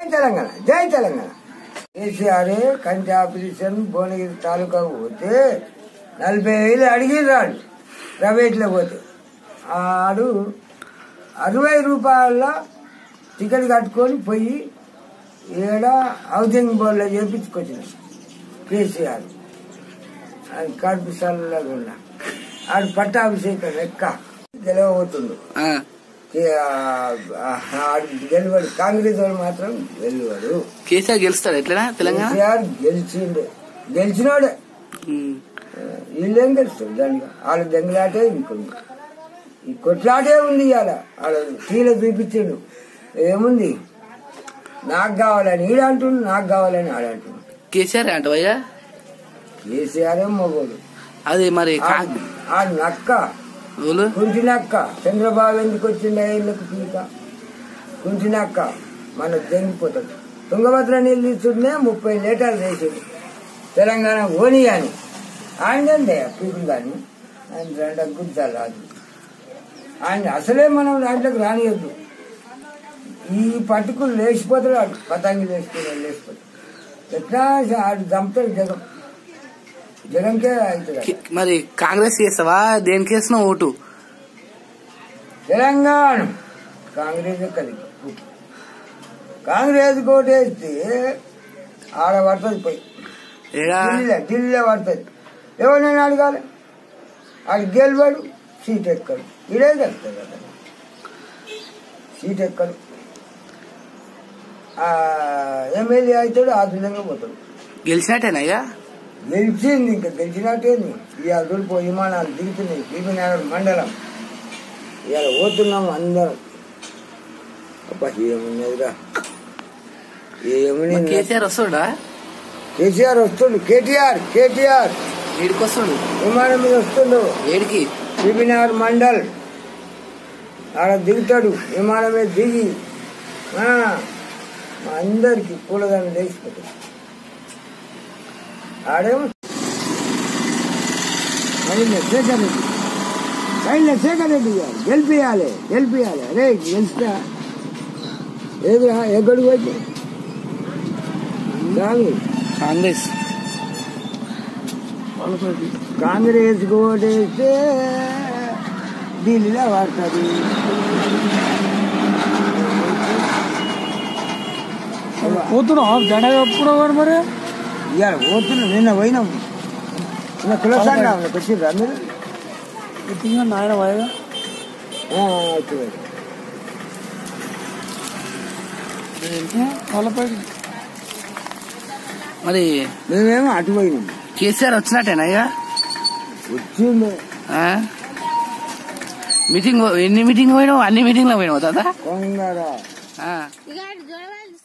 తెలంగాణ జై తెలంగాణ కేసీఆర్ కంటి ఆపరేషన్ భువనగిరి తాలూకాకు పోతే నలభై వేలు అడిగిరాడు ప్రైవేట్లో పోతే ఆడు అరవై రూపాయల టికెట్ కట్టుకొని పోయి ఈడ హౌసింగ్ బోర్డులో చేపించుకొచ్చిన కేసీఆర్ అది కడుపు చల్లగా ఉన్నా ఆడు పట్టాభిషేకం లెక్క గెలవబోతుండు ఆ, ఆడు గెలవాడు కాంగ్రెస్ వాడు మాత్రం గెలవాడు కేసీఆర్ గెలుస్తాడు ఎట్లనా తెలంగాణ కేసీఆర్ గెలిచిండు గెలిచినోడే ఉమ్. వీళ్ళేం గెలుస్తారు దానికి వాళ్ళ దెంగలాటే ఇంకొంది ఈ కొట్లాటే ఉంది ఇవాళ వాళ్ళ టీలో చూపించిండు ఏముంది నాకు కావాలని ఈడ అంటుండు నాకు కావాలని ఆడ అంటుండు కేసీఆర్ అంటవయ్యా కేసీఆర్ మగోడు అది మరి కా- ఆ నక్క ఊలు కుంటినక్క చంద్రబాబు ఎందుకు వచ్చిండ ఇళ్ళకు పీక కుంటినక్క మన తెంగిపోతాడు తుంగభద్ర నీళ్ళు తీసుకుంటే ముప్పై లీటర్లు వేసిండు తెలంగాణ ఓని అని ఆయనందే పీకులు కానీ ఆయన రెండు గుర్తాలు రాదు ఆయన అసలే మనం దాంట్లోకి రానియద్దు ఈ పట్టుకులు లేచిపోతాడు ఆడు పతంగి లేచిపోతాడు లేచిపోతాడు ఎట్లా ఆడు చంపుతాడు జగం జగంకే అవుతుంది కి- మరి కాంగ్రెస్ చేస్తావా దేనికి వేసినావు ఓటు తెలంగాణ కాంగ్రెస్ కలిగి కాంగ్రెస్ కోటేస్తే ఆడ పడుతుంది పోయి ఏడా ఢిల్లీ ఢిల్లీ పడుతుంది ఎవరినైనా అడగాలి ఆడు గెలవాడు సీట్ ఎక్కడు ఇదే చెప్తాడు అతను సీట్ ఎక్కడు ఆ, ఎమ్మెల్యే అవుతాడు ఆ విధంగా పోతాడు గెలిచినట్టేనయ్యా గెలిచింది ఇంకా గెలిచినట్టేంది ఇవాళ దులుపు విమానాలు దిగుతున్నాయి బీబీనగర్ మండలం ఇవాళ పోతున్నాము అందరం అబ్బా ఏమున్నదిరా ఏమని మరి కేసీఆర్ వస్తాడా కేసీఆర్ వస్తుండు కేటీఆర్ కేటీఆర్ ఏడికి వస్తాడు విమానం మీద వస్తుండు ఏడికి బీబీనగర్ మండల్ ఆడ దిగుతాడు విమానం మీద దిగి ఆ, మా అందరికి పూలదాన్ని లేచిపోతాడు ఆడేమో సైన్య శేఖర్ రెడ్డి సైన్య శేఖర్ రెడ్డి గారు గెలిపియాలి గెలిపియాలి అరే గెలిపియా ఏదిరా ఎక్కడికి వచ్చి కాంగ్రెస్ కాంగ్రెస్ కాంగ్రెస్ ఓటేస్తే ఢిల్లీలో పడుతుంది పోతున్నావు జెండా ఎప్పుడు వాడు మరి ఇవాళ పోతున్నాం నిన్న పోయినాం నిన్న కులసాగా వచ్చిర్రా మీరు ఎత్తుగా నాయన వాయిదా ఆ, వచ్చిర్రు. వాళ్ళపై మరి మేమేమో అటు పోయినాం కేసీఆర్ వచ్చినట్టేనయ్యా వచ్చిండు ఆ? మీటింగ్ ఎన్ని మీటింగ్ పోయినావు అన్ని మీటింగ్లో పోయినావు తాత కొంగరా ఆ. ఇక జోడవాలి